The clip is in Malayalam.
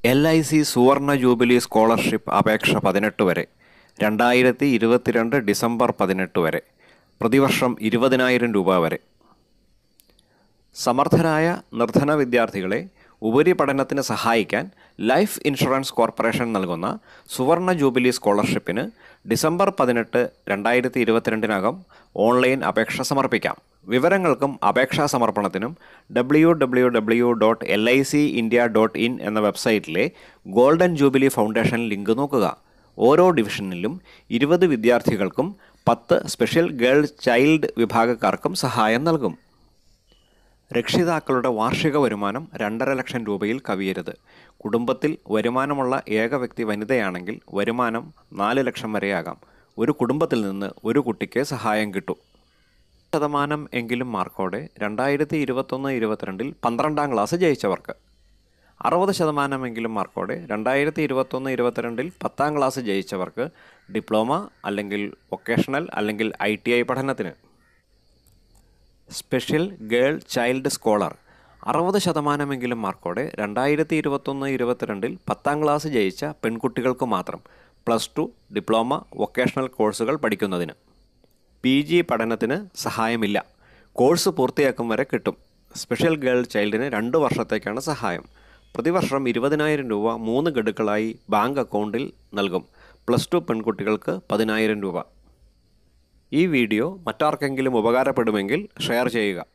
എൽ ഐ സി സുവർണ ജൂബിലി സ്കോളർഷിപ്പ് അപേക്ഷ പതിനെട്ട് വരെ രണ്ടായിരത്തി ഇരുപത്തിരണ്ട് ഡിസംബർ പതിനെട്ട് വരെ പ്രതിവർഷം ഇരുപതിനായിരം രൂപ വരെ സമർത്ഥരായ നിർധന വിദ്യാർത്ഥികളെ ഉപരിപഠനത്തിന് സഹായിക്കാൻ ലൈഫ് ഇൻഷുറൻസ് കോർപ്പറേഷൻ നൽകുന്ന സുവർണ ജൂബിലി സ്കോളർഷിപ്പിന് ഡിസംബർ പതിനെട്ട് രണ്ടായിരത്തി ഇരുപത്തിരണ്ടിനകം ഓൺലൈൻ അപേക്ഷ സമർപ്പിക്കാം വിവരങ്ങൾക്കും അപേക്ഷാ സമർപ്പണത്തിനും W W W dot L I C India dot in എന്ന വെബ്സൈറ്റിലെ ഗോൾഡൻ ജൂബിലി ഫൗണ്ടേഷൻ ലിങ്ക് നോക്കുക ഓരോ ഡിവിഷനിലും ഇരുപത് വിദ്യാർത്ഥികൾക്കും പത്ത് സ്പെഷ്യൽ ഗേൾ ചൈൽഡ് വിഭാഗക്കാർക്കും സഹായം നൽകും രക്ഷിതാക്കളുടെ വാർഷിക വരുമാനം രണ്ടര ലക്ഷം രൂപയിൽ കവിയരുത് കുടുംബത്തിൽ വരുമാനമുള്ള ഏക വ്യക്തി വനിതയാണെങ്കിൽ വരുമാനം നാല് ലക്ഷം വരെയാകാം ഒരു കുടുംബത്തിൽ നിന്ന് ഒരു കുട്ടിക്ക് സഹായം കിട്ടും ശതമാനം എങ്കിലും മാർക്കോടെ രണ്ടായിരത്തി ഇരുപത്തൊന്ന് ഇരുപത്തിരണ്ടിൽ പന്ത്രണ്ടാം ക്ലാസ് ജയിച്ചവർക്ക് അറുപത് ശതമാനമെങ്കിലും മാർക്കോടെ രണ്ടായിരത്തി ഇരുപത്തൊന്ന് ഇരുപത്തിരണ്ടിൽ പത്താം ക്ലാസ് ജയിച്ചവർക്ക് ഡിപ്ലോമ അല്ലെങ്കിൽ വൊക്കേഷണൽ അല്ലെങ്കിൽ ഐ ടി ഐ പഠനത്തിന് സ്പെഷ്യൽ ഗേൾ ചൈൽഡ് സ്കോളർ അറുപത് ശതമാനമെങ്കിലും മാർക്കോടെ രണ്ടായിരത്തി ഇരുപത്തൊന്ന് ഇരുപത്തിരണ്ടിൽ പത്താം ക്ലാസ് ജയിച്ച പെൺകുട്ടികൾക്ക് മാത്രം പ്ലസ് ടു ഡിപ്ലോമ വൊക്കേഷണൽ കോഴ്സുകൾ പഠിക്കുന്നതിന് പി ജി പഠനത്തിന് സഹായമില്ല കോഴ്സ് പൂർത്തിയാക്കും വരെ കിട്ടും സ്പെഷ്യൽ ഗേൾ ചൈൽഡിന് രണ്ട് വർഷത്തേക്കാണ് സഹായം പ്രതിവർഷം ഇരുപതിനായിരം രൂപ മൂന്ന് ഗഡുക്കളായി ബാങ്ക് അക്കൗണ്ടിൽ നൽകും പ്ലസ് ടു പെൺകുട്ടികൾക്ക് പതിനായിരം രൂപ ഈ വീഡിയോ മറ്റാർക്കെങ്കിലും ഉപകാരപ്പെടുമെങ്കിൽ ഷെയർ ചെയ്യുക